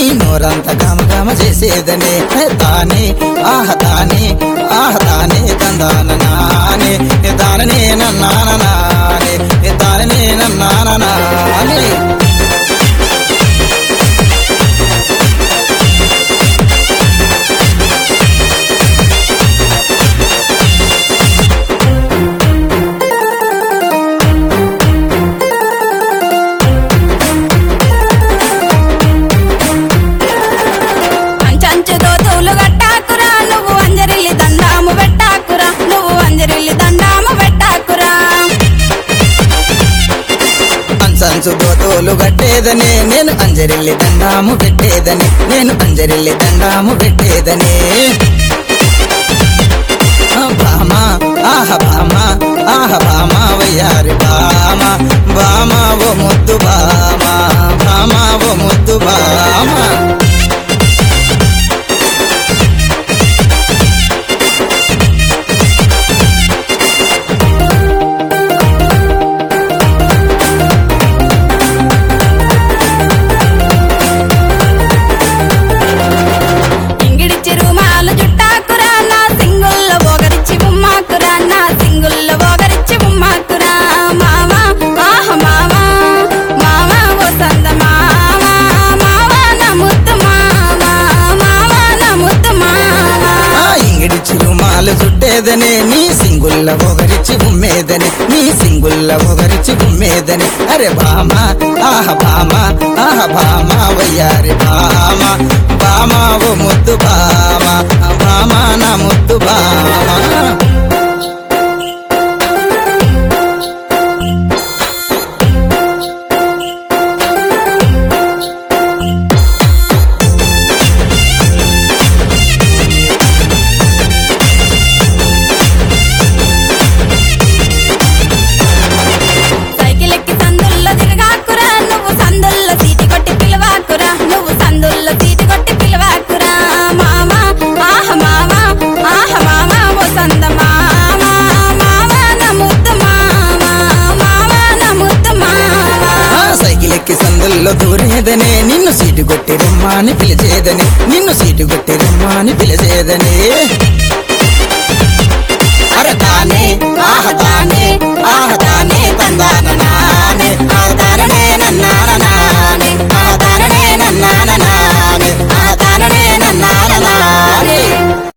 నోరంత గమ గమ చేసేదనే హే తానే ఆహ తానే ఆహ తానే తందాన నానే ఏ తాననే నన్నాన నానే ఏ తాననే నన్నాన నానే అంచంచు దోతులు గట్టాకురా నువ్వు అంజరిల్లి దండాము పెట్టాకురా నువ్వు అంజరిల్లి దండాము పెట్టాకురా అంచంచు దోతోలు గట్టేదనే నేను అంజరిల్లి దండాము పెట్టేదని నేను అంజరిల్లి దండాము పెట్టేదని ఆ భామ ఆహ భామ ఆహ భామ వయ్యారి భామ భామ ఓ ముద్దు భామ భామ ఓ ముద్దు భామ ఇంగిడిచి రుమాలు చుట్టాకురా నా సింగుల్లో బోగరిచ్చి బొమ్మాకురా నా సింగుల్లో బోగరిచ్చి బొమ్మాకురా మావా ఆహ మావా మావా ఓ సంద మావా మావా నా ముద్దు మావా మావా నా ముద్దు మావా ఆ ఇంగిడి చిరుమాలు చుట్టేదనే నీ సింగుల్ల ఒకరిచి ఉమ్మేదని నీ సింగుల్ల ఒకరిచి ఉమ్మేదని అరే భామ ఆహ భామ ఆహ భామ వయ్యారి భామ భామ ఓ ముద్దు భామ భామ నా ముద్దు భామ సైకిల్ ఎక్కి సందుల్లో తిరగాకురా నువ్వు సందుల్లో సీటి కొట్టి పిలవాకురా నువ్వు సందుల్లో సీటి కొట్టి పిలవాకురా మామా ఆహ మామా ఆహ మామా ఓ సంద మామా మామా నా ముద్దు మామా మామా నా ముద్దు మామా ఆ సైకిల్ ఎక్కి సందుల్లో దూరేదనే నిన్ను సీటు కొట్టి రమ్మని పిలిచేదని నిన్ను సీటు కొట్టి రమ్మని పిలిచేదని అరే తానే